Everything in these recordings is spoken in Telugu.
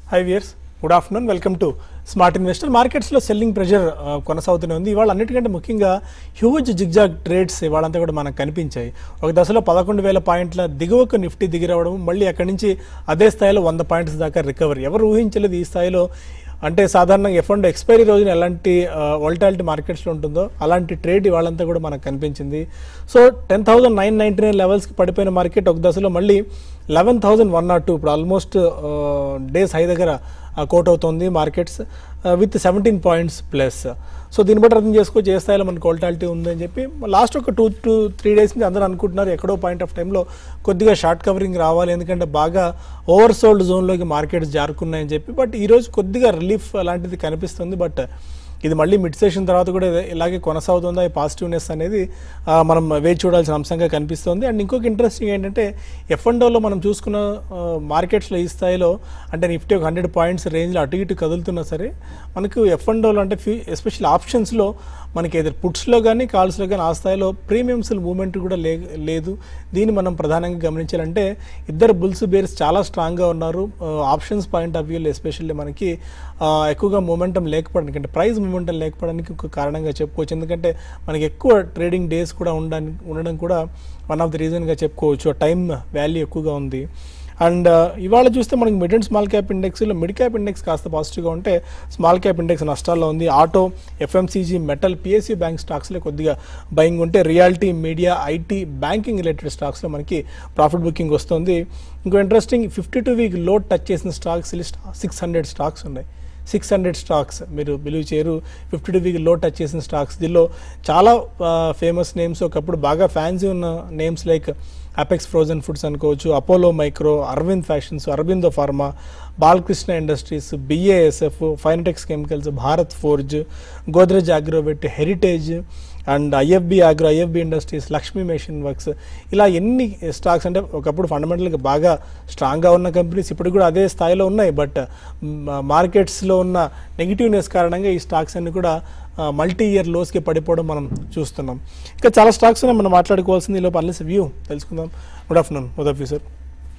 High viewers good afternoon welcome to smart investor మార్కెట్స్లో సెల్లింగ్ ప్రెషర్ కొనసాగుతూనే ఉంది ఇవాళ అన్నిటికంటే ముఖ్యంగా హ్యూజ్ జిగ్జాగ్ ట్రేడ్స్ ఇవాళంతా కూడా మనకు కనిపించాయి ఒక దశలో పదకొండు వేల పాయింట్ల దిగువకు నిఫ్టీ దిగిరవడం మళ్ళీ అక్కడి నుంచి అదే స్థాయిలో వంద పాయింట్స్ దాకా రికవరీ ఎవరు ఊహించలేదు ఈ స్థాయిలో అంటే సాధారణంగా ఎఫ్ అండ్ ఎక్స్పైరీ రోజున ఎలాంటి వోల్టాలిటీ మార్కెట్స్లో ఉంటుందో అలాంటి ట్రేడ్ ఇవాళంతా కూడా మనకు కనిపించింది so ten thousand nine ninety nine లెవెల్స్కి పడిపోయిన మార్కెట్ ఒక దశలో మళ్ళీ eleven thousand one naught two ఇప్పుడు ఆల్మోస్ట్ డేస్ హై దగ్గర కోట్ అవుతుంది markets with seventeen points plus so దీన్ని బట్టి అర్థం చేసుకోవచ్చు ఏ స్థాయిలో మనకు వోల్టాలిటీ ఉందని చెప్పి లాస్ట్ ఒక టూ టూ త్రీ డేస్ నుంచి అందరూ అనుకుంటున్నారు ఎక్కడో పాయింట్ ఆఫ్ టైంలో కొద్దిగా షార్ట్ కవరింగ్ రావాలి ఎందుకంటే బాగా ఓవర్ సోల్డ్ జోన్లోకి మార్కెట్స్ జారుకున్నాయని చెప్పి బట్ ఈరోజు కొద్దిగా రిలీఫ్ అలాంటిది కనిపిస్తుంది బట్ ఇది మళ్ళీ మిడ్ సెషన్ తర్వాత కూడా ఇదే- ఇలాగే కొనసాగుతుందా ఈ పాజిటివ్నెస్ అనేది ఆ, మనం వేచి చూడాల్సిన అంశంగా కనిపిస్తుంది అండ్ ఇంకొక ఇంట్రెస్టింగ్ ఏంటంటే ఎఫ్ అండ్ ఓలో మనం చూసుకున్న మార్కెట్స్లో ఈ స్థాయిలో అంటే నిఫ్టీ ఒక హండ్రెడ్ పాయింట్స్ రేంజ్లో అటు ఇటు కదులుతున్నా సరే మనకు ఎఫ్ అండ్ ఓలో అంటే ఫ్యూ ఎస్పెషల్ ఆప్షన్స్లో మనకి ఏదో పుట్స్లో కానీ కాల్స్లో కానీ ఆ స్థాయిలో ప్రీమియమ్స్ మూమెంట్ కూడా లే లేదు దీన్ని మనం ప్రధానంగా గమనించాలంటే ఇద్దరు బుల్స్ బేర్స్ చాలా స్ట్రాంగ్గా ఉన్నారు ఆప్షన్స్ పాయింట్ ఆఫ్ వ్యూలో ఎస్పెషల్లీ మనకి ఆ, ఎక్కువగా మూమెంటం లేకపోవడానికి అంటే ప్రైస్ మూమెంటం లేకపోవడానికి ఒక కారణంగా చెప్పుకోవచ్చు ఎందుకంటే మనకి ఎక్కువ ట్రేడింగ్ డేస్ కూడా ఉండడానికి ఉండడం కూడా వన్ ఆఫ్ ది రీజన్గా చెప్పుకోవచ్చు టైం వాల్యూ ఎక్కువగా ఉంది అండ్ ఇవాళ చూస్తే మనకి మిడ్ అండ్ స్మాల్ క్యాప్ ఇండెక్స్లో మిడ్ క్యాప్ ఇండెక్స్ కాస్త పాజిటివ్గా ఉంటే స్మాల్ క్యాప్ ఇండెక్స్ నష్టాల్లో ఉంది auto FMCG metal PSC bank స్టాక్స్లో కొద్దిగా బయింగ్ ఉంటే reality media IT banking related స్టాక్స్లో మనకి ప్రాఫిట్ బుకింగ్ వస్తుంది ఇంకో ఇంట్రెస్టింగ్ ఫిఫ్టీ టూ వీక్ లో టచ్ చేసిన stocks list six hundred stocks ఉన్నాయి సిక్స్ హండ్రెడ్ స్టాక్స్ మీరు బిలీవ్ చేయరు ఫిఫ్టీ టూ వీక్ లో టచ్ చేసిన స్టాక్స్ దీనిలో చాలా ఫేమస్ నేమ్స్ ఒకప్పుడు బాగా ఫ్యాన్సీ ఉన్న names like Apex Frozen Foods అనుకోవచ్చు Apollo Micro Arvind Fashions Aurobindo pharma Balakrishna Industries BASF Fineotex Chemicals Bharat Forge Godrej Agrovet Heritage and IFB Agro IFB Industries Lakshmi Machine Works ఇలా ఎన్ని స్టాక్స్ అంటే ఒకప్పుడు ఫండమెంటల్గా బాగా స్ట్రాంగ్గా ఉన్న కంపెనీస్ ఇప్పుడు కూడా అదే స్థాయిలో ఉన్నాయి బట్ మార్కెట్స్లో ఉన్న నెగిటివ్నెస్ కారణంగా ఈ స్టాక్స్ అన్ని కూడా మల్టీ ఇయర్ లోస్కి పడిపోవడం మనం చూస్తున్నాం ఇంకా చాలా స్టాక్స్ ఉన్నాయి మనం మాట్లాడుకోవాల్సింది ఈలోపు అన్లెస్ వ్యూ తెలుసుకుందాం good afternoon good of you sir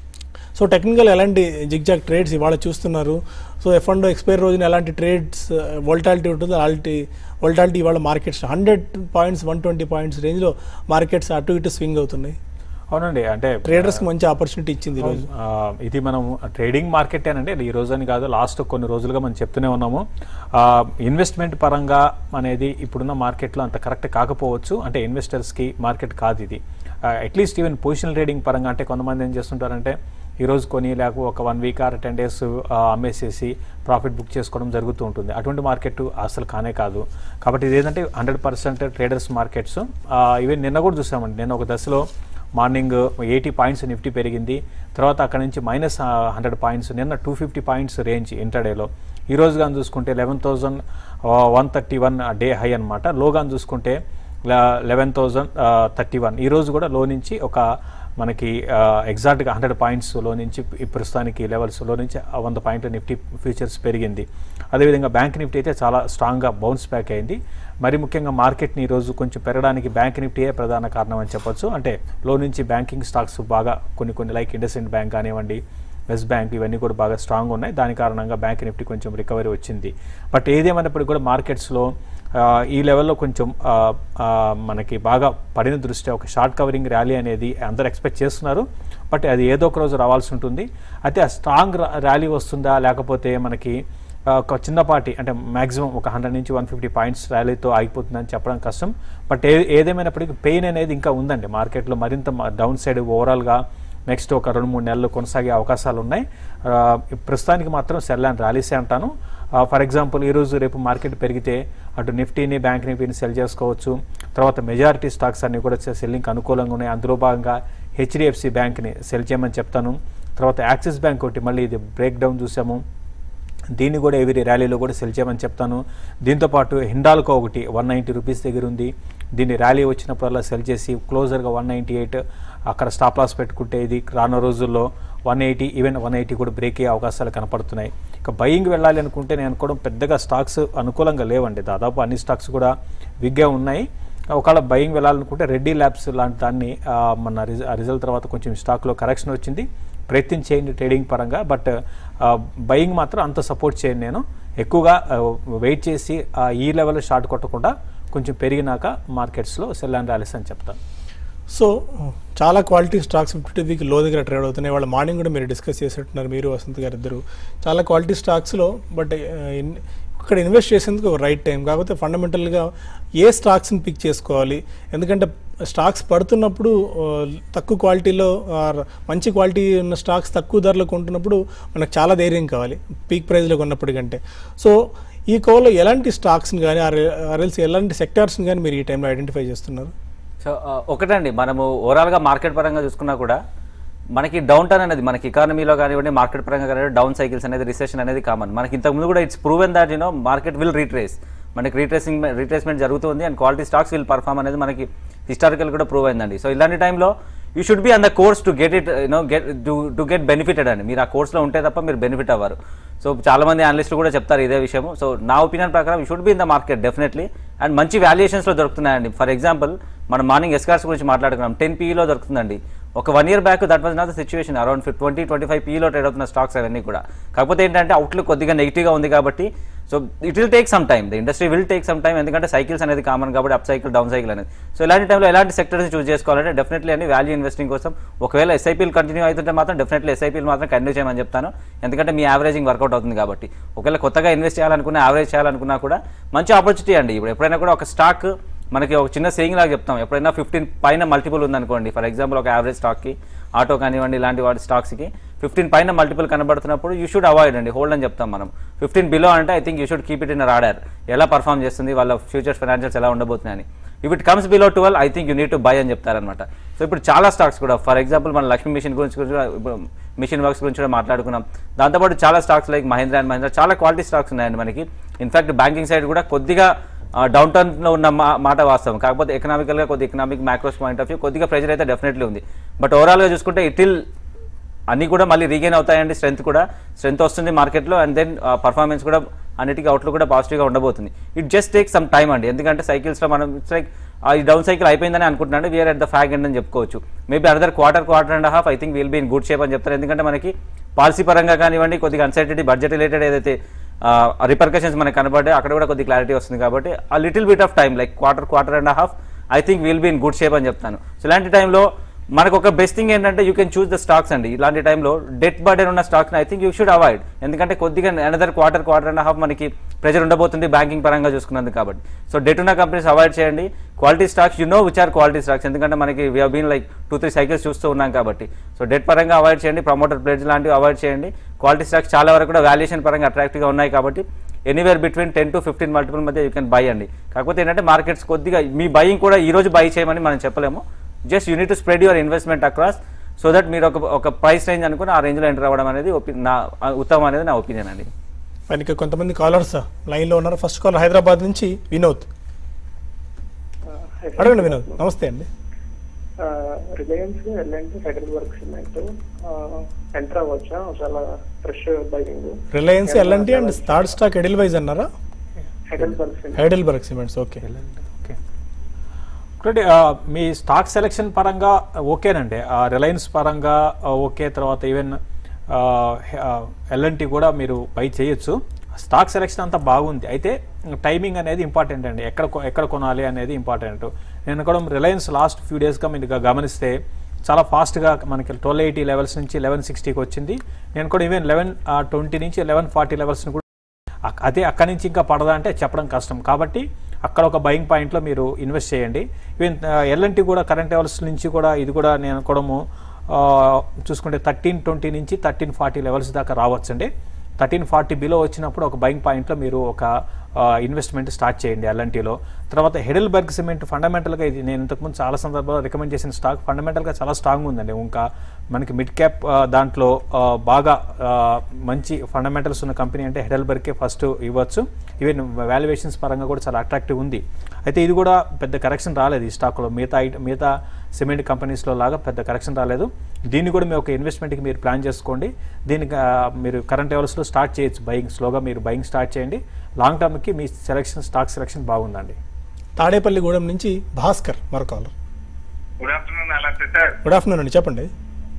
so technical ఎలాంటి జిగ్జాగ్ ట్రేడ్స్ ఇవాళ చూస్తున్నారు సో ఎఫ్ అండ్ ఎక్స్పైర్ రోజున ఎలాంటి ట్రేడ్స్ వోల్టాలిటీ ఉంటుందో అలాంటి వోల్టాలిటీ ఇవాళ markets hundred points one twenty points రేంజ్లో మార్కెట్స్ అటు ఇటు స్వింగ్ అవుతున్నాయి అవునండి అంటే ట్రేడర్స్కి మంచి ఆపర్చునిటీ ఇచ్చింది ఈరోజు ఆ, ఇది మనం ట్రేడింగ్ మార్కెట్ అండి ఈ రోజు అని కాదు లాస్ట్ కొన్ని రోజులుగా మనం చెప్తూనే ఉన్నాము ఆ, ఇన్వెస్ట్మెంట్ పరంగా అనేది ఇప్పుడున్న మార్కెట్లో అంత కరెక్ట్ కాకపోవచ్చు అంటే ఇన్వెస్టర్స్కి మార్కెట్ కాదు ఇది అట్లీస్ట్ ఈవెన్ పొజిషనల్ ట్రేడింగ్ పరంగా అంటే కొంతమంది ఏం చేస్తుంటారంటే ఈ రోజు కొని లేక ఒక one week or ten days అమ్మేసేసి ప్రాఫిట్ బుక్ చేసుకోవడం జరుగుతూ ఉంటుంది అటువంటి మార్కెట్ అసలు కానే కాదు కాబట్టి ఇది ఏంటంటే hundred percent traders markets even నిన్న కూడా చూసామండి నిన్న ఒక దశలో మార్నింగ్ ఎయిటీ పాయింట్స్ నిఫ్టీ పెరిగింది తర్వాత అక్కడ నుంచి మైనస్ హండ్రెడ్ పాయింట్స్ నిన్న టూ ఫిఫ్టీ పాయింట్స్ రేంజ్ ఇంటర్డేలో ఈ రోజు కానీ చూసుకుంటే eleven thousand one thirty one day high అనమాట లోగాని చూసుకుంటే లెవెన్ థౌజండ్ థర్టీ వన్ ఈ రోజు కూడా లో నుంచి ఒక మనకి ఎగ్జాక్ట్గా హండ్రెడ్ పాయింట్స్ లో నుంచి ఈ ప్రస్తుతానికి లెవెల్స్ లో నుంచి ఆ వంద పాయింట్ల నిఫ్టీ ఫ్యూచర్స్ పెరిగింది అదేవిధంగా బ్యాంక్ నిఫ్టీ అయితే చాలా స్ట్రాంగ్గా బౌన్స్ బ్యాక్ అయింది మరి ముఖ్యంగా మార్కెట్ని ఈరోజు కొంచెం పెరగడానికి బ్యాంక్ నిఫ్టీయే ప్రధాన కారణం అని చెప్పొచ్చు అంటే లో నుంచి బ్యాంకింగ్ స్టాక్స్ బాగా కొన్ని కొన్ని లైక్ ఇండస్ఇండ్ బ్యాంక్ కానివ్వండి వెస్ట్ బ్యాంక్ ఇవన్నీ కూడా బాగా స్ట్రాంగ్ ఉన్నాయి దాని కారణంగా బ్యాంక్ నిఫ్టీ కొంచెం రికవరీ వచ్చింది బట్ ఏదేమైనప్పటికీ కూడా మార్కెట్స్లో ఆ, ఈ లెవెల్లో కొంచెం ఆ, ఆ, మనకి బాగా పడిన దృష్ట్యా ఒక షార్ట్ కవరింగ్ ర్యాలీ అనేది అందరూ ఎక్స్పెక్ట్ చేస్తున్నారు బట్ అది ఏదో ఒక రోజు రావాల్సి ఉంటుంది అయితే ఆ స్ట్రాంగ్ ర్యాలీ వస్తుందా లేకపోతే మనకి ఆ, ఒక చిన్నపాటి అంటే మాక్సిమం ఒక హండ్రెడ్ నుంచి వన్ ఫిఫ్టీ పాయింట్స్ ర్యాలీతో ఆగిపోతుందని చెప్పడం కష్టం బట్ ఏ ఏదేమైనప్పటికీ పెయిన్ అనేది ఇంకా ఉందండి మార్కెట్లో మరింత డౌన్ సైడ్ ఓవరాల్గా నెక్స్ట్ ఒక రెండు మూడు నెలలు కొనసాగే అవకాశాలు ఉన్నాయి ఆ, ప్రస్తుతానికి మాత్రం సెల్ అండ్ ర్యాలీసే అంటాను ఫర్ ఎగ్జాంపుల్ ఈరోజు రేపు మార్కెట్ పెరిగితే అటు నిఫ్టీని బ్యాంక్ నిఫ్టీని సెల్ చేసుకోవచ్చు తర్వాత మెజారిటీ స్టాక్స్ అన్ని కూడా సెల్లింగ్కి అనుకూలంగా ఉన్నాయి అందులో భాగంగా హెచ్డిఎఫ్సి బ్యాంక్ని సెల్ చేయమని చెప్తాను తర్వాత యాక్సిస్ బ్యాంక్ ఒకటి మళ్ళీ ఇది బ్రేక్ డౌన్ చూసాము దీన్ని కూడా ఎవరి ర్యాలీలో కూడా సెల్ చేయమని చెప్తాను దీంతోపాటు హిండాల్కో ఒకటి వన్ నైంటీ రూపీస్ దగ్గర ఉంది దీన్ని ర్యాలీ వచ్చినప్పుడల్లా సెల్ చేసి క్లోజర్గా వన్ నైంటీ ఎయిట్ అక్కడ స్టాప్ లాస్ పెట్టుకుంటే ఇది రానున్న రోజుల్లో one eighty even one eighty కూడా బ్రేక్ అయ్యే అవకాశాలు కనపడుతున్నాయి ఇక బయింగ్ వెళ్ళాలి అనుకుంటే నేను అనుకోవడం పెద్దగా స్టాక్స్ అనుకూలంగా లేవండి దాదాపు అన్ని స్టాక్స్ కూడా విగ్గా ఉన్నాయి ఒకవేళ బయింగ్ వెళ్ళాలనుకుంటే రెడ్డి ల్యాబ్స్ లాంటి దాన్ని ఆ, మన రిజ- రిజల్ట్ తర్వాత కొంచెం స్టాక్లో కరెక్షన్ వచ్చింది ప్రయత్నం చేయండి ట్రేడింగ్ పరంగా బట్ బయింగ్ మాత్రం అంత సపోర్ట్ చేయండి నేను ఎక్కువగా వెయిట్ చేసి ఆ, ఈ లెవెల్ షార్ట్ కొట్టకుండా కొంచెం పెరిగినాక మార్కెట్స్లో సెల్ అండ్ ర్యాలీస్ అని చెప్తాను సో చాలా క్వాలిటీ స్టాక్స్ ఫిఫ్టీ వీక్ లో దగ్గర ట్రేడ్ అవుతున్నాయి వాళ్ళ మార్నింగ్ కూడా మీరు డిస్కస్ చేసేట్టున్నారు మీరు వసంత్ గారు ఇద్దరు చాలా క్వాలిటీ స్టాక్స్లో బట్ ఇక్కడ ఇన్వెస్ట్ చేసేందుకు ఒక రైట్ టైం కాకపోతే ఫండమెంటల్గా ఏ స్టాక్స్ని పిక్ చేసుకోవాలి ఎందుకంటే స్టాక్స్ పడుతున్నప్పుడు ఆ, తక్కువ క్వాలిటీలో ఆ, మంచి క్వాలిటీ ఉన్న స్టాక్స్ తక్కువ ధరలో కొంటున్నప్పుడు మనకు చాలా ధైర్యం కావాలి పీక్ ప్రైస్లో కొన్నప్పటికంటే సో ఈ కోలో ఎలాంటి స్టాక్స్ని కానీ ఆర్ఎల్సి ఎలాంటి సెక్టార్స్ని కానీ మీరు ఈ టైంలో ఐడెంటిఫై చేస్తున్నారు సో ఆ, ఒకటండి మనము ఓవరాల్గా మార్కెట్ పరంగా చూసుకున్నా కూడా మనకి డౌన్ టర్న్ అనేది మనకి ఎకానమీలో కానివ్వండి మార్కెట్ పరంగా కానివ్వండి డౌన్ సైకిల్స్ అనేది రిసెషన్ అనేది కామన్ మనకి ఇంతకుముందు కూడా it's proven that you know market will retrace మనకి రీట్రేసింగ్ రీట్రేస్మెంట్ జరుగుతుంది and quality stocks will perform అనేది మనకి హిస్టారికల్ కూడా ప్రూవ్ అయిందండి సో ఇలాంటి టైంలో you should be on the course to get it you know get to get benefited అండి మీరు ఆ కోర్స్లో ఉంటే తప్ప మీరు బెనిఫిట్ అవ్వరు సో చాలా మంది అనలిస్టులు కూడా చెప్తారు ఇదే విషయం సో నా ఒపీనియన్ ప్రకారం you should be in the market definitely and మంచి వాల్యుయేషన్స్లో దొరుకుతున్నాయండి ఫర్ ఎగ్జాంపుల్ మనం మార్నింగ్ ఎస్కార్స్ గురించి మాట్లాడుకున్నాం టెన్ పీఈలో దొరుకుతుందండి ఒక one year back that was not the situation around twenty twenty five పీఈలో ట్రేడ్ అవుతున్న స్టాక్స్ అవన్నీ కూడా కాకపోతే ఏంటంటే అవుట్లుక్ కొద్దిగా నెగిటివ్గా ఉంది కాబట్టి so it will take some time the industry will take some time ఎందుకంటే సైకిల్స్ అనేది కామన్ కాబట్టి అప్ సైకిల్ డౌన్ సైకిల్ అనేది సో ఇలాంటి టైంలో ఎలాంటి సెక్టర్స్ చూస్ చేసుకోవాలంటే డెఫినెట్లీ అని వాల్యూ ఇన్వెస్టింగ్ కోసం ఒకవేళ ఎస్ఐపీలు కంటిన్యూ అవుతుంటే మాత్రం డెఫినెట్లీ ఎస్ఐపీలు మాత్రం కంటిన్యూ చేయమని చెప్తాను ఎందుకంటే మీ యావరేజింగ్ వర్కౌట్ అవుతుంది కాబట్టి ఒకవేళ కొత్తగా ఇన్వెస్ట్ చేయాలనుకున్నా యావరేజ్ చేయాలనుకున్నా కూడా మంచి ఆపర్చునిటీ అండి ఇప్పుడు ఎప్పుడైనా కూడా ఒక స్టాక్ మనకి ఒక చిన్న సేయింగ్ లాగా చెప్తాం ఎప్పుడైనా ఫిఫ్టీన్ పైన మల్టిపుల్ ఉందనుకోండి ఫర్ ఎగ్జాంపుల్ ఒక యావరేజ్ స్టాక్కి ఆటో కానివ్వండి ఇలాంటి వాటి స్టాక్స్కి ఫిఫ్టీన్ పైన మల్టిపుల్ కనబడుతున్నప్పుడు యూ షుడ్ అవాయిడ్ అండి హోల్డ్ అని చెప్తాం మనం ఫిఫ్టీన్ బిలో అంటే I think you should keep it in radar ఎలా పర్ఫామ్ చేస్తుంది వాళ్ళ ఫ్యూచర్ ఫైనాన్షియల్స్ ఎలా ఉండబోతున్నాయని if it comes below twelve I think you need to buy అని చెప్తారనమాట సో ఇప్పుడు చాలా స్టాక్స్ కూడా ఫర్ ఎగ్జాంపుల్ మన లక్ష్మీ మిషన్ గురించి కూడా ఇప్పుడు మిషన్ వర్క్స్ గురించి కూడా మాట్లాడుకున్నాం దాంతోపాటు చాలా stocks like Mahindra and Mahindra చాలా క్వాలిటీ స్టాక్స్ ఉన్నాయండి మనకి ఇన్ఫాక్ట్ బ్యాంకింగ్ సైడ్ కూడా కొద్దిగా డౌన్ టర్న్లో ఉన్న మా మాట వాస్తవం కాకపోతే ఎకనామికల్గా కొద్ది economic macros point of view కొద్దిగా ప్రెజర్ అయితే డెఫినెట్లీ ఉంది బట్ ఓవరాల్గా చూసుకుంటే ఇటిల్ అన్నీ కూడా మళ్ళీ రీగైన్ అవుతాయండి స్ట్రెంత్ కూడా స్ట్రెంత్ వస్తుంది మార్కెట్లో అండ్ దెన్ పర్ఫార్మెన్స్ కూడా అన్నిటికీ అవుట్లు కూడా పాజిటివ్గా ఉండబోతుంది it just take some time అండి ఎందుకంటే సైకిల్స్లో మనం ఇట్స్ లైక్ ఈ డౌన్ సైకిల్ అయిపోయిందని అనుకుంటున్నాను we're at the fag end అని చెప్పుకోవచ్చు maybe another quarter quarter and half I think will be in good shape అని చెప్తారు ఎందుకంటే మనకి పాలసీ పరంగా కానివ్వండి కొద్దిగా అన్సర్టిటీ బడ్జెట్ రిలేటెడ్ ఏదైతే రిపర్కషన్స్ మనకు కనబడ్డాయి అక్కడ కూడా కొద్ది క్లారిటీ వస్తుంది కాబట్టి ఆ little bit of time like quarter quarter and half I think will be in good shape అని చెప్తాను సో ఇలాంటి టైంలో మనకు ఒక బెస్ట్ థింగ్ ఏంటంటే you can choose the stocks అండి ఇలాంటి టైంలో డెట్ బర్డెన్ ఉన్న stocks I think you should avoid ఎందుకంటే కొద్దిగా another quarter quarter and half మనకి ప్రెజర్ ఉండబోతుంది బ్యాంకింగ్ పరంగా చూసుకున్నందుకు కాబట్టి సో డెట్ ఉన్న కంపెనీస్ అవాయిడ్ చేయండి quality stocks you know which are quality stocks ఎందుకంటే మనకి we been like two three cycles చూస్తూ ఉన్నాం కాబట్టి సో డెట్ పరంగా అవాయిడ్ చేయండి ప్రమోటర్ ప్లేజ్ లాంటివి అవాయిడ్ చేయండి క్వాలిటీ స్టాక్స్ చాలా వరకు కూడా వాల్యుయేషన్ పరంగా అట్రాక్టివ్గా ఉన్నాయి కాబట్టి anywhere between ten to fifteen multiple మధ్య యూ కెన్ బై అండి కాకపోతే ఏంటంటే మార్కెట్స్ కొద్దిగా మీ బయింగ్ కూడా ఈ రోజు బై చేయమని మనం చెప్పలేము just you need to spread your investment across so that మీరు ఒక ఒక ప్రైస్ రేంజ్ అనుకుని ఆ రేంజ్లో ఎంటర్ అవ్వడం అనేది ఒపి- నా ఉత్తమం అనేది నా ఒపీనియన్ అండి మనకి కొంతమంది కాలర్స్ లైన్లో ఉన్నారు ఫస్ట్ కాలర్ హైదరాబాద్ నుంచి వినోద్ అడగండి వినోద్ నమస్తే అండి Reliance LNT Federal work cement enter అవ్వచ్చా చాలా fresh buying Reliance LNT and third stock Edelweiss అన్నారా Federal work cement Heidelberg Cements okay okay ఒకటి ఆ, మీ స్టాక్ సెలెక్షన్ పరంగా ఓకేనండి ఆ, రిలయన్స్ పరంగా ఆ, ఓకే తర్వాత ఈవెన్ ఎల్ఎన్టీ కూడా మీరు బై చేయొచ్చు స్టాక్ సెలెక్షన్ అంతా బాగుంది అయితే టైమింగ్ అనేది ఇంపార్టెంట్ అండి ఎక్కడ కొ- ఎక్కడ కొనాలి అనేది ఇంపార్టెంట్ నేను కూడా రిలయన్స్ లాస్ట్ ఫ్యూ డేస్గా మీరు గా- గమనిస్తే చాలా ఫాస్ట్గా మనకి ట్వెల్వ్ ఎయిటీ లెవెల్స్ నుంచి లెవెన్ సిక్స్టీకి వచ్చింది నేను కూడా ఈవెన్ లెవెన్ ట్వంటీ నుంచి లెవెన్ ఫార్టీ లెవెల్స్ని కూడా అక్- అదే అక్కడి నుంచి ఇంకా పడదా అంటే చెప్పడం కష్టం కాబట్టి అక్కడ ఒక బయింగ్ పాయింట్లో మీరు ఇన్వెస్ట్ చేయండి ఈవెన్ ఎల్ఎన్టీ కూడా కరెంట్ లెవెల్స్ నుంచి కూడా ఇది కూడా నేను అనుకోవడము ఆ, చూసుకుంటే థర్టీన్ ట్వంటీ నుంచి థర్టీన్ ఫార్టీ లెవెల్స్ దాకా రావచ్చండి థర్టీన్ ఫార్టీ బిలో వచ్చినప్పుడు ఒక బయింగ్ పాయింట్లో మీరు ఒక ఇన్వెస్ట్మెంట్ స్టార్ట్ చేయండి ఎల్ఎన్టీలో తర్వాత హెడెల్బర్గ్ సిమెంట్ ఫండమెంటల్గా ఇది నేను ఇంతకుముందు చాలా సందర్భాల్లో రికమెండ్ చేసిన స్టాక్ ఫండమెంటల్గా చాలా స్ట్రాంగ్ ఉందండి ఇంకా మనకి మిడ్ క్యాప్ దాంట్లో ఆ, బాగా ఆ, మంచి ఫండమెంటల్స్ ఉన్న కంపెనీ అంటే హెడెల్బర్గ్కే ఫస్ట్ ఇవ్వచ్చు ఈవెన్ వాల్యుయేషన్స్ పరంగా కూడా చాలా అట్రాక్టివ్ ఉంది అయితే ఇది కూడా పెద్ద కరెక్షన్ రాలేదు ఈ స్టాక్లో మిగతా ఐట మిగతా సిమెంట్ కంపెనీస్లో లాగా పెద్ద కరెక్షన్ రాలేదు దీన్ని కూడా మీ ఒక ఇన్వెస్ట్మెంట్కి మీరు ప్లాన్ చేసుకోండి దీనికి ఆ, మీరు కరెంట్ లెవెల్స్లో స్టార్ట్ చేయొచ్చు బయింగ్ స్లోగా మీరు బయింగ్ స్టార్ట్ చేయండి లాంగ్ టర్మ్కి మీ సెలెక్షన్ స్టాక్ సెలెక్షన్ బాగుందండి తాడేపల్లిగూడెం నుంచి భాస్కర్ మరో కాలర్ గుడ్ ఆఫ్టర్నూన్ నమస్తే సార్ గుడ్ ఆఫ్టర్నూన్ అండి చెప్పండి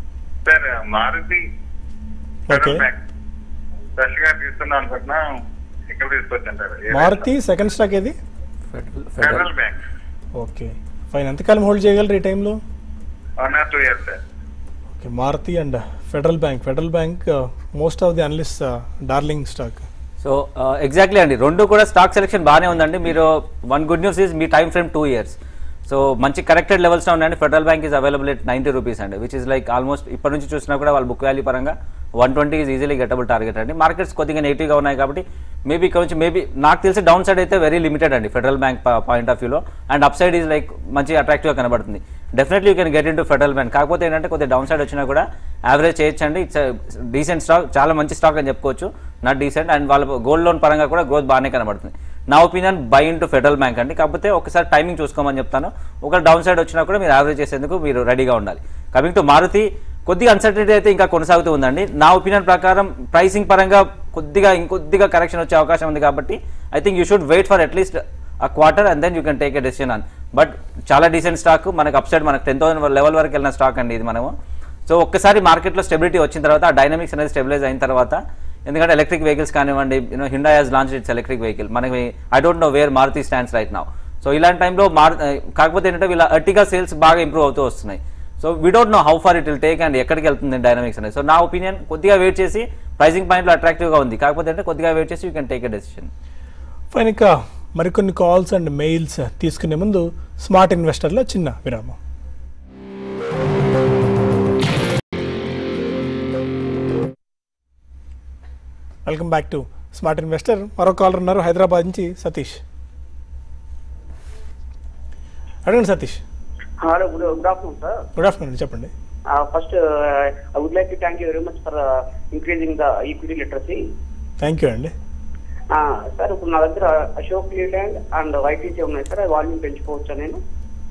సార్ మారుతి ఓకే ఫ్రెష్ గా తీసుకుందాం అనుకుంటున్నా ఇక్కడ తీసుకొచ్చాను మారుతి సెకండ్ స్టాక్ ఏది ఫెడరల్ బ్యాంక్ ఓకే ఫైన్ ఎంతకాలం హోల్డ్ చేయగలరు ఈ టైంలో one or two years sir okay Maruti and Federal Bank Federal Bank most of the analyst darling stock so exactly అండి రెండు కూడా స్టాక్ సెలెక్షన్ బాగానే ఉందండి మీరు వన్ గుడ్ న్యూస్ ఈజ్ మీ time frame two years so మంచి కరెక్టెడ్ లెవెల్స్లో ఉన్నాయండి Federal Bank is available at ninety rupees అండి విచ్ ఇస్ లైక్ ఆల్మోస్ట్ ఇప్పటి నుంచి చూసినా కూడా వాళ్ళ బుక్ వాల్యూ పరంగా one twenty is easily gettable target అండి మార్కెట్స్ కొద్దిగా నెగిటివ్గా ఉన్నాయి కాబట్టి మేబీ ఇక్కడ నుంచి మేబీ నాకు తెలిసి డౌన్ సైడ్ అయితే వెరీ లిమిటెడ్ అండి ఫెడరల్ బ్యాంక్ పాయింట్ ఆఫ్ వ్యూలో and up side is like మంచి అట్రాక్టివ్గా కనబడుతుంది definitely you can get into Federal Bank కాకపోతే ఏంటంటే కొద్దిగా డౌన్ సైడ్ వచ్చినా కూడా యావరేజ్ చేయొచ్చండి ఇట్స్ డీసెంట్ స్టాక్ చాలా మంచి స్టాక్ అని చెప్పుకోవచ్చు నాట్ డీసెంట్ అండ్ వాళ్ళ గోల్డ్ లోన్ పరంగా కూడా గ్రోత్ బాగానే కనబడుతుంది నా opinion buy into Federal Bank అండి కాకపోతే ఒకసారి టైమింగ్ చూసుకోమని చెప్తాను ఒక డౌన్ సైడ్ వచ్చినా కూడా మీరు యావరేజ్ చేసేందుకు మీరు రెడీగా ఉండాలి కమింగ్ టు మారుతి కొద్దిగా అన్సర్టనిటీ అయితే ఇంకా కొనసాగుతూ ఉందండి నా ఒపీనియన్ ప్రకారం ప్రైసింగ్ పరంగా కొద్దిగా ఇంకొద్దిగా కరెక్షన్ వచ్చే అవకాశం ఉంది కాబట్టి I think you should wait for at least uh quarter and then you can take a decision on but చాలా డీసెంట్ స్టాక్ మనకు అప్ సైడ్ మనకు టెన్ థౌసండ్ లెవెల్ వరకు వెళ్ళిన స్టాక్ అండి ఇది మనము సో ఒక్కసారి మార్కెట్లో స్టెబిలిటీ వచ్చిన తర్వాత ఆ డైనమిక్స్ అనేది స్టెబిలైజ్ అయిన తర్వాత ఎందుకంటే ఎలక్ట్రిక్ వెహికల్స్ కానివ్వండి you know Honda has launch its electric vehicle మనకి I don't know where Maruti stands right now so ఇలాంటి టైంలో మారు కాకపోతే ఏంటంటే వీళ్ళ అర్టిగా సేల్స్ బాగా ఇంప్రూవ్ అవుతూ వస్తున్నాయి so we don't know how far it will take and ఎక్కడికి వెళ్తుంది డైనమిక్స్ అనేది సో నా ఒపీనియన్ కొద్దిగా వెయిట్ చేసి ప్రైసింగ్ పాయింట్లో అట్రాక్టివ్గా ఉంది కాకపోతే అంటే కొద్దిగా వెయిట్ చేసి you can take a decision fine ఇక మరికొన్ని కాల్స్ అండ్ మెయిల్స్ తీసుకునే ముందు స్మార్ట్ ఇన్వెస్టర్లో చిన్న విరామం welcome back to smart investor మరో కాలర్ ఉన్నారు హైదరాబాద్ నుంచి సతీష్ అడగండి Satish hello good good afternoon sir good afternoon చెప్పండి first I would like to thank you very much for increasing the equity literacy thank you అండి సార్ ఇప్పుడు నా దగ్గర అశోక్ లీలాండ్ అండ్ వైటీసీ ఉన్నాయి సార్ వాల్యూమ్ పెంచుకోవచ్చా నేను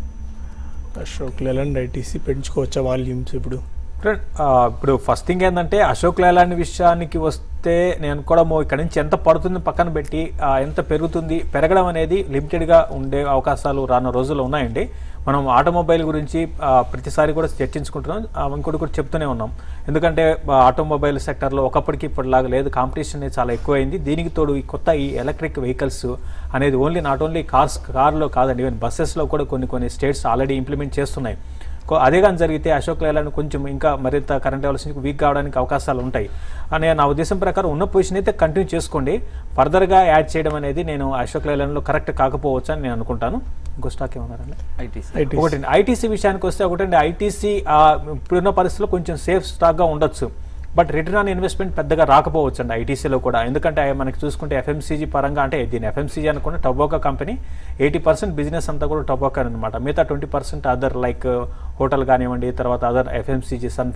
అశోక్ లేలాండ్ ఐటీసీ పెంచుకోవచ్చా వాల్యూమ్స్ ఇప్పుడు Right. ఆ, ఇప్పుడు ఫస్ట్ థింగ్ ఏంటంటే అశోక్ లేలాండ్ విషయానికి వస్తే నేను కూడా మో ఇక్కడ నుంచి ఎంత పడుతుంది పక్కన పెట్టి ఆ, ఎంత పెరుగుతుంది పెరగడం అనేది లిమిటెడ్గా ఉండే అవకాశాలు రానున్న రోజుల్లో ఉన్నాయండి మనం ఆటోమొబైల్ గురించి ఆ, ప్రతిసారి కూడా చర్చించుకుంటున్నాం ఆ, ఇంకోటి కూడా చెప్తూనే ఉన్నాం ఎందుకంటే ఆ, ఆటోమొబైల్ సెక్టర్లో ఒకప్పటికి ఇప్పటిలాగా లేదు కాంపిటీషన్ అనేది చాలా ఎక్కువైంది దీనికి తోడు ఈ కొత్త ఈ ఎలక్ట్రిక్ వెహికల్స్ అనేది ఓన్లీ నాట్ ఓన్లీ కార్స్ కార్లో కాదండి ఈవెన్ బస్సెస్లో కూడా కొన్ని కొన్ని స్టేట్స్ ఆల్రెడీ ఇంప్లిమెంట్ చేస్తున్నాయి కో- అదే కానీ జరిగితే అశోక్ లేలాండ్ కొంచెం ఇంకా మరింత కరెంట్ లెవెల్స్ వీక్ కావడానికి అవకాశాలు ఉంటాయి అనే నా ఉద్దేశం ప్రకారం ఉన్న పొజిషన్ అయితే కంటిన్యూ చేసుకోండి ఫర్దర్గా యాడ్ చేయడం అనేది నేను అశోక్ లేలాండ్లో కరెక్ట్ కాకపోవచ్చు అని నేను అనుకుంటాను ఇంకో స్టాక్ ఏమన్నారండి ఐటీసీ ఐటీసీ ఒకటండి ఐటీసీ విషయానికి వస్తే ఒకటండి ఐటీసీ ఇప్పుడున్న పరిస్థితుల్లో కొంచెం సేఫ్ స్టాక్గా ఉండొచ్చు బట్ రిటర్న్ ఆన్ ఇన్వెస్ట్మెంట్ పెద్దగా రాకపోవచ్చు అండి ఐటీసీలో కూడా ఎందుకంటే మనకి చూసుకుంటే ఎఫ్ఎంసీజీ పరంగా అంటే దీని ఎఫ్ఎంసీజీ అనుకున్న tobacco company eighty percent business అంతా కూడా టొబాకో అనమాట మిగతా twenty percent other like hotel కానివ్వండి తర్వాత అదర్ ఎఫ్ఎంసీజీ సన్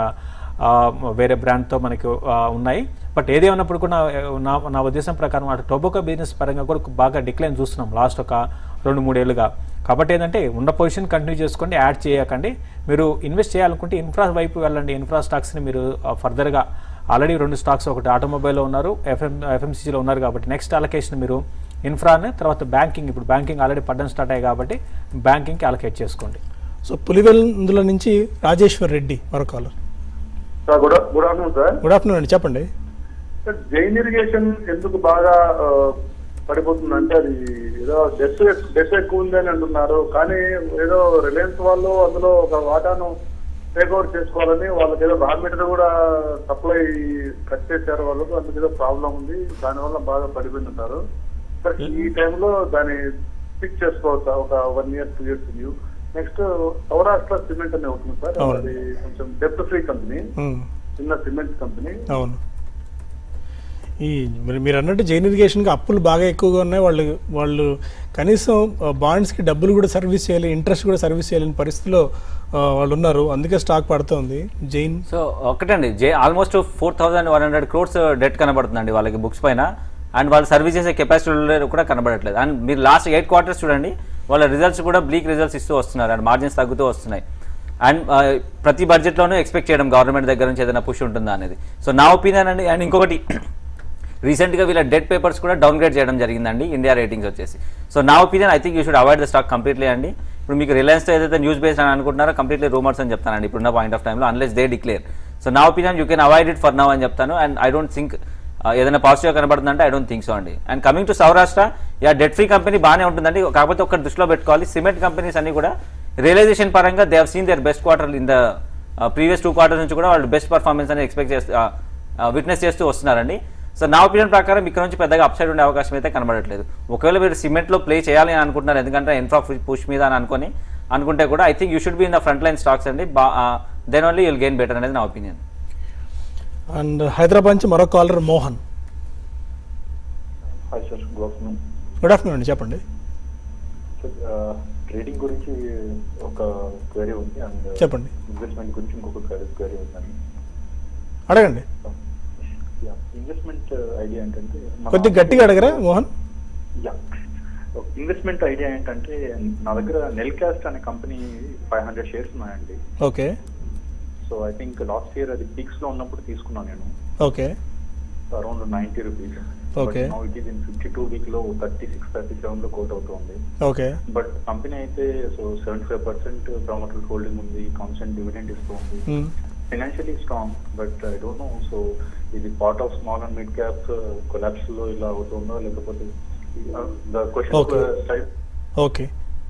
ఆ, వేరే బ్రాండ్తో మనకి ఆ, ఉన్నాయి బట్ ఏదేమన్నప్పుడు కూడా నా నా ఉద్దేశం ప్రకారం అటు టొబాకో బిజినెస్ పరంగా కూడా బాగా డిక్లైన్ చూస్తున్నాం లాస్ట్ ఒక రెండు మూడేళ్ళుగా కాబట్టి ఏంటంటే ఉన్న పొజిషన్ కంటిన్యూ చేసుకోండి యాడ్ చేయకండి మీరు ఇన్వెస్ట్ చేయాలనుకుంటే ఇన్ఫ్రా వైపు వెళ్ళండి ఇన్ఫ్రా స్టాక్స్ని మీరు ఫర్దర్గా ఆల్రెడీ రెండు స్టాక్స్ ఒకటి ఆటోమొబైల్లో ఉన్నారు ఎఫ్ఎం ఎఫ్ఎంసీజీలో ఉన్నారు కాబట్టి నెక్స్ట్ అలొకేషన్ మీరు ఇన్ఫ్రాని తర్వాత బ్యాంకింగ్ ఇప్పుడు బ్యాంకింగ్ ఆల్రెడీ పడ్డం స్టార్ట్ అయ్యాయి కాబట్టి బ్యాంకింగ్కి అలొకేట్ చేసుకోండి సో పులివెందుల నుంచి రాజేశ్వర్ రెడ్డి మరో caller sir good good afternoon sir good afternoon అండి చెప్పండి సార్ జైన్ ఇరిగేషన్ ఎందుకు బాగా ఆ, పడిపోతుందంటే అది ఏదో డెస్ డెస్ ఎక్కువ ఉందని అంటున్నారు కానీ ఏదో రిలయన్స్ వాళ్ళు అందులో ఒక వాటాను టేక్ ఓవర్ చేసుకోవాలని వాళ్ళకి ఏదో రా మెటీరియల్ కూడా సప్లై కట్ చేశారు వాళ్ళకు అందుకు ఏదో ప్రాబ్లం ఉంది దానివల్ల బాగా పడిపోయిందంటారు సార్ ఈ టైంలో దాన్ని పిక్ చేసుకోవచ్చా ఒక one year two years view next Saurashtra cement అని అవుతుంది సార్ అవును. అది కొంచెం డెప్త్ ఫ్రీ కంపెనీ ఉమ్, చిన్న సిమెంట్ కంపెనీ అవును ఈ మరి మీరు అన్నట్టు జైన్ ఇరిగేషన్కి అప్పులు బాగా ఎక్కువగా ఉన్నాయి వాళ్ళు వాళ్ళు కనీసం బాండ్స్కి డబ్బులు కూడా సర్వీస్ చేయాలి ఇంట్రెస్ట్ కూడా సర్వీస్ చేయాలని పరిస్థితిలో ఆ, వాళ్ళు ఉన్నారు అందుకే స్టాక్ పడుతోంది జైన్ సో ఒకటండి J almost four thousand one hundred crores debt కనబడుతుందండి వాళ్ళకి బుక్స్ పైన అండ్ వాళ్ళు సర్వీస్ చేసే కెపాసిటీ కూడా కనబడట్లేదు అండ్ మీరు లాస్ట్ ఎయిట్ క్వార్టర్స్ చూడండి వాళ్ళ రిజల్ట్స్ కూడా బ్లీక్ రిజల్ట్స్ ఇస్తూ వస్తున్నారు అండ్ మార్జిన్స్ తగ్గుతూ వస్తున్నాయి అండ్ ప్రతి బడ్జెట్లోనూ ఎక్స్పెక్ట్ చేయడం గవర్నమెంట్ దగ్గర నుంచి ఏదైనా పుష్ ఉంటుందా అనేది సో నా ఒపీనియన్ అండి అండ్ ఇంకొకటి రీసెంట్గా వీళ్ళ డెట్ పేపర్స్ కూడా డౌన్ గ్రేడ్ చేయడం జరిగిందండి ఇండియా రేటింగ్స్ వచ్చేసి సో నా opinion I think you should avoid the stock completely అండి ఇప్పుడు మీకు రిలయన్స్తో ఏదైతే న్యూస్ బేస్డ్ అని అనుకుంటున్నారో కంప్లీట్లీ రూమర్స్ అని చెప్తానండి ఇప్పుడున్న పాయింట్ ఆఫ్ టైంలో అన్లెస్ దే డిక్లేర్ సో నా opinion you can avoid it for now అని చెప్తాను అండ్ ఐ డోంట్ థింక్ ఏదైనా పాజిటివ్ కనబడుతుందంటే ఐ డోంట్ థింక్ సో అండి and coming to Saurashtra yeah debt free company బాగానే ఉంటుందండి కాకపోతే ఒక్కటి దృష్టిలో పెట్టుకోవాలి సిమెంట్ కంపెనీస్ అన్ని కూడా రియలైజేషన్ పరంగా they have seen their best quarter in the previous two quarter నుంచి కూడా వాళ్ళు బెస్ట్ పర్ఫార్మెన్స్ అని ఎక్స్పెక్ట్ చేస్తూ విట్నెస్ చేస్తూ వస్తున్నారండి సో నా ఒపీనియన్ ప్రకారం ఇక్కడ నుంచి పెద్దగా అప్సైడ్ ఉండే అవకాశం అయితే కనబడట్లేదు ఒకవేళ మీరు సిమెంట్లో ప్లే చేయాలి అని అనుకుంటున్నారు ఎందుకంటే ఇన్ఫ్రా పుష్ మీద అని అనుకొని అనుకుంటే కూడా I think you should be in the front line stocks అండి then only you'll gain better అనేది నా ఒపీనియన్ అండ్ హైదరాబాద్ నుంచి మరో caller Mohan hi sir good afternoon good afternoon అండి చెప్పండి సార్ ట్రేడింగ్ గురించి ఒక క్వరీ ఉంది అండ్ చెప్పండి. ఇన్వెస్ట్మెంట్ గురించి ఇంకొక క్వరీ ఉందండి అడగండి ఇన్వెస్ట్మెంట్ ఐడియా ఏంటంటే మన- కొద్దిగా గట్టిగా అడగరా మోహన్ యా ఇన్వెస్ట్మెంట్ ఐడియా ఏంటంటే నా దగ్గర నెల్ క్యాస్ట్ అనే కంపెనీ ఫైవ్ హండ్రెడ్ షేర్స్ ఉన్నాయండి okay so I think last year అది పీక్స్ లో ఉన్నప్పుడు తీసుకున్నాను నేను okay around ninety rupees Okay. It is in fifty two week లో థర్టీ సిక్స్ థర్టీ సెవెన్ లో కోట్ అవుతుంది ఓకే బట్ కంపెనీ అయితే so seventy five percent promoter holding ఉంది కాన్స్టెంట్ డివిడెండ్ ఇస్తూ ఉంది Hmm. Financially strong but I don't no so ఇది part of small and mid caps collapse లో ఇలా అవుతుందో లేకపోతే the Okay. Question okay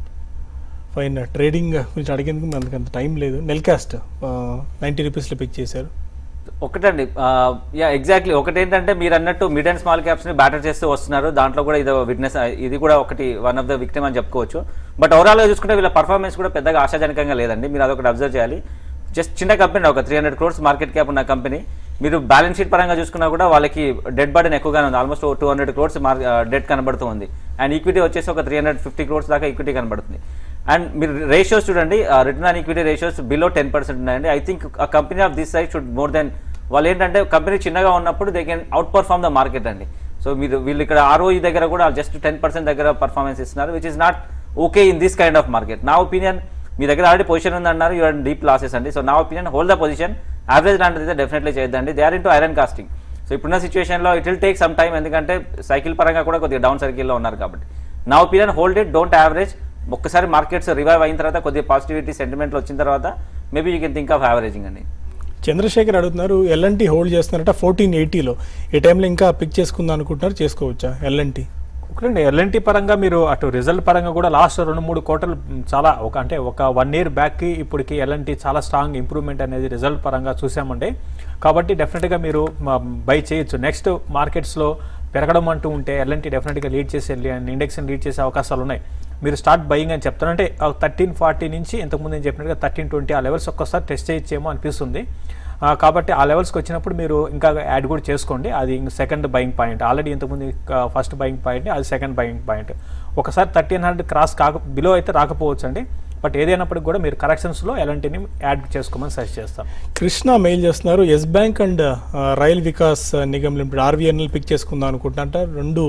fine trading గురించి అడిగేందుకు మనకి అంత టైం లేదు నెల్కాస్ట్ నైంటీ రూపీస్లో పిక్ చేశారు ఒకటండి యా ఎగ్జాక్ట్లీ ఒకటి ఏంటంటే మీరు అన్నట్టు మిడ్ అండ్ స్మాల్ క్యాప్స్ ని బ్యాటర్ చేస్తూ వస్తున్నారు దాంట్లో కూడా ఇది విట్నెస్ ఇది కూడా ఒకటి వన్ ఆఫ్ ద విక్టిమ్ అని చెప్పుకోవచ్చు బట్ ఓవరాల్ గా చూసుకుంటే వీళ్ళ పర్ఫార్మెన్స్ కూడా పెద్దగా ఆశాజనకంగా లేదండి మీరు అదొకటి అబ్జర్వ్ చేయాలి జస్ట్ చిన్న కంపెనీ ఒక three hundred crores market cap ఉన్న కంపెనీ మీరు బ్యాలెన్స్ షీట్ పరంగా చూసుకున్నా కూడా వాళ్ళకి డెడ్ బర్డెన్ ఎక్కువగానే ఉంది almost two hundred crores debt కనబడుతూ ఉంది అండ్ ఈక్విటీ వచ్చేసి ఒక త్రీ హండ్రెడ్ ఫిఫ్టీ క్రోర్స్ దాకా ఈక్విటీ కనబడుతుంది అండ్ మీరు రేషియోస్ చూడండి return on equity ratios below ten percent ఉన్నాయండి I think uh company of this side should more then వాళ్ళు ఏంటంటే కంపెనీ చిన్నగా ఉన్నప్పుడు they can outperform the market అండి సో మీరు వీళ్ళు ఇక్కడ ఆర్ఓఈ దగ్గర కూడా జస్ట్ టెన్ పర్సెంట్ దగ్గర పర్ఫార్మెన్స్ ఇస్తున్నారు which is not okay in this kind of market నా ఒపీనియన్ మీ దగ్గర ఆల్రెడీ పొజిషన్ ఉందన్నారు యూఆర్ డీప్ లాసెస్ అండి సో నా opinion hold the position average లాంటిది అయితే డెఫినెట్లీ చేయొద్దండి they are into iron casting so ఇప్పుడున్న సిచ్యువేషన్లో it will take some time ఎందుకంటే సైకిల్ పరంగా కూడా కొద్దిగా డౌన్ సర్కిల్లో ఉన్నారు కాబట్టి నా opinion hold it don't average ఒక్కసారి మార్కెట్స్ రివైవ్ అయిన తర్వాత కొద్దిగా పాజిటివిటీ సెంటిమెంట్లో వచ్చిన తర్వాత maybe you can think of averaging అండి చంద్రశేఖర్ అడుగుతున్నారు ఎల్ఎన్టీ హోల్డ్ చేస్తున్నారట ఫోర్టీన్ ఎయిటీలో ఈ టైంలో ఇంకా పిక్ చేసుకుందాం అనుకుంటున్నారు చేసుకోవచ్చా ఎల్ఎన్టీ ఒకటండి ఎల్ఎన్టీ పరంగా మీరు అటు రిజల్ట్ పరంగా కూడా లాస్ట్ రెండు మూడు క్వార్టర్లు మ్, చాలా ఒక అంటే ఒక వన్ ఇయర్ బ్యాక్కి ఇప్పటికి ఎల్ఎన్టీ చాలా స్ట్రాంగ్ ఇంప్రూవ్మెంట్ అనేది రిజల్ట్ పరంగా చూసామండి కాబట్టి డెఫినెట్గా మీరు బై చేయొచ్చు నెక్స్ట్ మార్కెట్స్లో పెరగడం అంటూ ఉంటే ఎల్ఎన్టీ డెఫినెట్గా లీడ్ చేసి వెళ్ళి ఇండెక్స్ని లీడ్ చేసే అవకాశాలు ఉన్నాయి మీరు స్టార్ట్ బయింగ్ అని చెప్తారు అంటే థర్టీన్ ఫార్టీ నుంచి ఇంతకుముందు నేను చెప్పినట్టుగా థర్టీన్ ట్వంటీ ఆ లెవెల్స్ ఒక్కసారి టెస్ట్ చేయొచ్చేమో అనిపిస్తుంది ఆ, కాబట్టి ఆ లెవెల్స్కి వచ్చినప్పుడు మీరు ఇంకా యాడ్ కూడా చేసుకోండి అది సెకండ్ బయింగ్ పాయింట్ ఆల్రెడీ ఇంతకుముందు ఫస్ట్ బయింగ్ పాయింట్ అది సెకండ్ బయింగ్ పాయింట్ ఒకసారి థర్టీన్ హండ్రెడ్ క్రాస్ కాక బిలో అయితే రాకపోవచ్చు అండి బట్ ఏదైనప్పటికి కూడా మీరు కరెక్షన్స్లో ఎలాంటిని యాడ్ చేసుకోమని సజెస్ట్ చేస్తాం కృష్ణ మెయిల్ చేస్తున్నారు Yes Bank and Rail Vikas Nigam Limited RVNL pick చేసుకుందాం అనుకుంటున్నారంట రెండు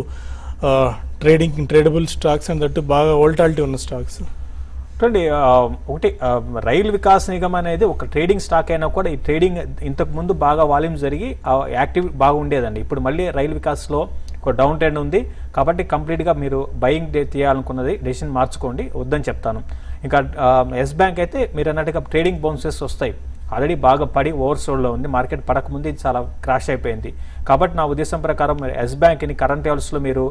trading tradable stocks and that బాగా ఓల్టాలిటీ ఉన్న స్టాక్స్ చూడండి ఆ, ఒకటి ఆ, రైల్ వికాస్ నిగమ్ అనేది ఒక ట్రేడింగ్ స్టాక్ అయినా కూడా ఈ ట్రేడింగ్ ఇంతకు ముందు బాగా వాల్యూమ్ జరిగి ఆ, యాక్టివ్ బాగా ఉండేదండి ఇప్పుడు మళ్ళీ రైల్ వికాస్లో ఒక డౌన్ ట్రెండ్ ఉంది కాబట్టి కంప్లీట్గా మీరు బయింగ్ డే తీయాలనుకున్నది డెసిషన్ మార్చుకోండి వద్దని చెప్తాను ఇంకా ఎస్ బ్యాంక్ అయితే మీరు అన్నట్టుగా ట్రేడింగ్ బౌన్సెస్ వస్తాయి ఆల్రెడీ బాగా పడి ఓవర్సోల్డ్లో ఉంది మార్కెట్ పడకముందు ఇది చాలా క్రాష్ అయిపోయింది కాబట్టి నా ఉద్దేశం ప్రకారం మీరు ఎస్ బ్యాంక్ని కరెంట్ లెవెల్స్లో మీరు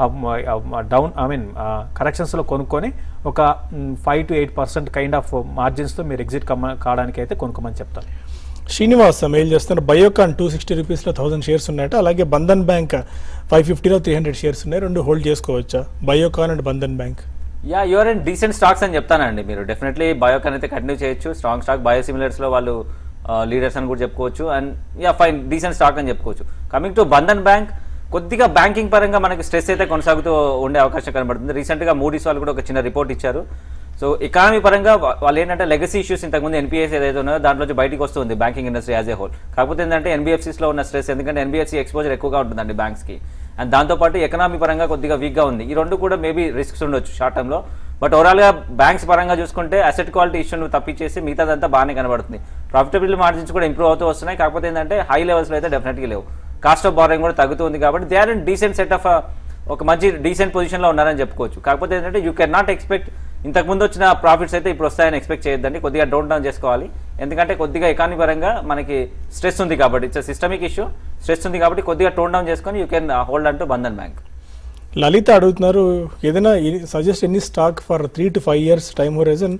డౌన్ ఐ మీన్ కరెక్షన్స్లో కొనుక్కొని ఒక five to eight percent kind of మార్జిన్స్తో మీరు ఎగ్జిట్ కమ్మ కావడానికి అయితే కొనుక్కోమని చెప్తాను శ్రీనివాస్ మెయిల్ చేస్తున్నారు బయోకాన్ టూ సిక్స్టీ రూపీస్లో థౌసండ్ షేర్స్ ఉన్నాయట అలాగే బంధన్ బ్యాంక్ ఫైవ్ ఫిఫ్టీలో త్రీ హండ్రెడ్ షేర్స్ ఉన్నాయి రెండు హోల్డ్ చేసుకోవచ్చా Biocon and Bandhan Bank yeah your and decent stocks అని చెప్తానండి మీరు డెఫినెట్లీ బయోకాన్ అయితే కంటిన్యూ చేయొచ్చు స్ట్రాంగ్ స్టాక్ బయోసిమిలర్స్లో వాళ్ళు లీడర్స్ అని కూడా చెప్పుకోవచ్చు and yeah fine decent stock అని చెప్పుకోవచ్చు కమింగ్ టు బంధన్ బ్యాంక్ కొద్దిగా బ్యాంకింగ్ పరంగా మనకి స్ట్రెస్ అయితే కొనసాగుతూ ఉండే అవకాశం కనబడుతుంది రీసెంట్గా మూడీస్ వాళ్ళు కూడా ఒక చిన్న రిపోర్ట్ ఇచ్చారు సో ఎకానమీ పరంగా వా- వాళ్ళు ఏంటంటే లెగసీ ఇష్యూస్ ఇంతకుముందు ఎన్పిఎస్ ఏదైతే ఉన్నాయో దాంట్లో బయటికి వస్తుంది banking industry as a whole కాకపోతే ఏంటంటే ఎన్బిఎఫ్సిస్లో ఉన్న స్ట్రెస్ ఎందుకంటే ఎన్బిఎఫ్సి ఎక్స్పోజర్ ఎక్కువగా ఉంటుందండి బ్యాంక్స్కి అండ్ దాంతోపాటు ఎకనామీ పరంగా కొద్దిగా వీక్గా ఉంది ఈ రెండు కూడా మేబీ రిస్క్స్ ఉండొచ్చు షార్ట్ టర్మ్లో బట్ ఓవరాల్గా బ్యాంక్స్ పరంగా చూసుకుంటే అసెట్ క్వాలిటీ ఇష్యూను తప్పించేసి మిగతాదంతా బాగానే కనబడుతుంది ప్రాఫిటబిలిటీ మార్జిన్స్ కూడా ఇంప్రూవ్ అవుతూ వస్తున్నాయి కాకపోతే ఏంటంటే హై లెవెల్స్లో అయితే డెఫినెట్గా లేవు కాస్ట్ ఆఫ్ బారోయింగ్ కూడా తగ్గుతుంది కాబట్టి they are in decent set of ఒక మంచి డీసెంట్ పొజిషన్లో ఉన్నారని చెప్పుకోవచ్చు కాకపోతే ఏంటంటే యూ కెన్ నాట్ ఎక్స్పెక్ట్ ఇంతకు ముందు వచ్చిన ప్రాఫిట్స్ అయితే ఇప్పుడు వస్తాయని ఎక్స్పెక్ట్ చేయొద్దండి కొద్దిగా డౌన్ డౌన్ చేసుకోవాలి ఎందుకంటే కొద్దిగా ఎకానమీ పరంగా మనకి స్ట్రెస్ ఉంది కాబట్టి ఇట్స్ సిస్టమిక్ ఇష్యూ స్ట్రెస్ ఉంది కాబట్టి కొద్దిగా టోన్ డౌన్ చేసుకొని యూ కెన్ హోల్డ్ అంటూ బంధన్ బ్యాంక్ లలిత అడుగుతున్నారు ఏదైనా suggest any stock for three to five years time horizon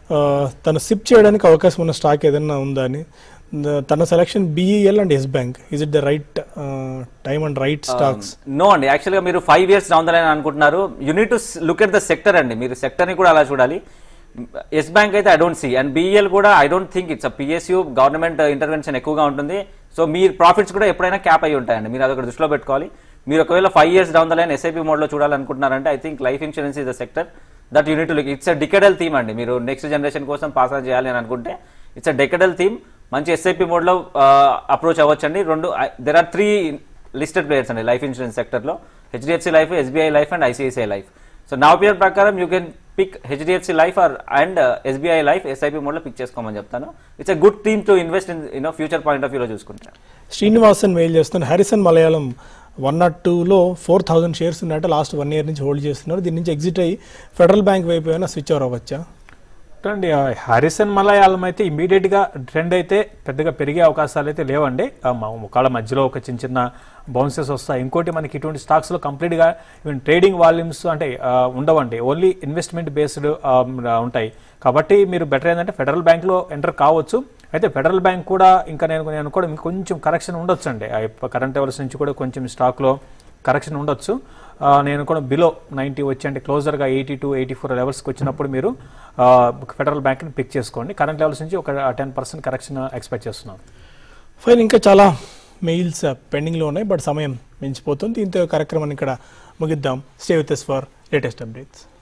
తను సిప్ చేయడానికి అవకాశం ఉన్న స్టాక్ ఏదైనా ఉందా అని ద- తన selection BEL and Yes Bank is it the right time and right stocks no అండి యాక్చువల్గా మీరు five years down the line అనుకుంటున్నారు you need to look at the sector అండి మీరు సెక్టర్ని కూడా అలా చూడాలి ఎస్ బ్యాంక్ అయితే I don't see and BEL కూడా I don't think it's PSU government intervention ఎక్కువగా ఉంటుంది సో మీ ప్రాఫిట్స్ కూడా ఎప్పుడైనా క్యాప్ అయి ఉంటాయండి మీరు అదొకటి దృష్టిలో పెట్టుకోవాలి మీరు ఒకవేళ five years down the line SIP మోడ్లో చూడాలనుకుంటున్నారంటే I think life insurance is the sector that you need look it's a decadal theme అండి మీరు నెక్స్ట్ జనరేషన్ కోసం పాస్ ఆన్ చేయాలి అని అనుకుంటే ఇట్స్ అ డెకెడల్ థీమ్ మంచి ఎస్ఐపి మోడ్లో అప్రోచ్ అవ్వచ్చండి రెండు there are three listed players అండి లైఫ్ ఇన్సూరెన్స్ సెక్టర్లో HDFC Life SBI Life and ICICI Life so నా ఒపీనియన్ ప్రకారం you can pick HDFC life or and SBI life SIP మోడ్లో పిక్ చేసుకోమని చెప్తాను it's a good theme to invest in you know future point of వ్యూలో చూసుకుంటే శ్రీనివాసన్ మెయిల్ చేస్తున్న హ్యారిసన్ మలయాళం వన్ నాట్ టూలో ఫోర్ థౌసండ్ షేర్స్ ఉన్నట్టు లాస్ట్ వన్ ఇయర్ నుంచి హోల్డ్ చేస్తున్నారు దీని నుంచి ఎగ్జిట్ అయ్యి ఫెడరల్ బ్యాంక్ వైపు ఏమైనా స్విచ్ ఓవర్ అవ్వచ్చా అండి హారిసన్ మలయాళం అయితే ఇమీడియట్ గా ట్రెండ్ అయితే పెద్దగా పెరిగే అవకాశాలు అయితే లేవండి ఆ మ- ఒకవేళ మధ్యలో ఒక చిన్న చిన్న బౌన్సెస్ వస్తాయి ఇంకోటి మనకి ఇటువంటి స్టాక్స్ లో కంప్లీట్ గా ఈవెన్ ట్రేడింగ్ వాల్యూమ్స్ అంటే ఆ, ఉండవండి ఓన్లీ ఇన్వెస్ట్మెంట్ బేస్డ్ ఉంటాయి కాబట్టి మీరు బెటర్ ఏంటంటే ఫెడరల్ బ్యాంక్ లో ఎంటర్ కావచ్చు అయితే ఫెడరల్ బ్యాంక్ కూడా ఇంకా నేను నేను కూడా కొంచెం కరెక్షన్ ఉండొచ్చు అండి కరెంట్ లెవెల్స్ నుంచి కూడా కొంచెం స్టాక్ లో కరెక్షన్ ఉండొచ్చు ఆ, నేను కూడా బిలో నైంటీ వచ్చి అంటే క్లోజర్గా ఎయిటీ టు ఎయిటీ ఫోర్ లెవెల్స్కి వచ్చినప్పుడు మీరు ఆ, ఫెడరల్ బ్యాంక్ని పిక్ చేసుకోండి కరెంట్ లెవెల్స్ నుంచి ఒక టెన్ పర్సెంట్ కరెక్షన్ ఎక్స్పెక్ట్ చేస్తున్నాను ఫైన్ ఇంకా చాలా మెయిల్స్ పెండింగ్లో ఉన్నాయి బట్ సమయం మించిపోతుంది దీంతో ఈ కార్యక్రమాన్ని ఇక్కడ ముగిద్దాం stay with for latest updates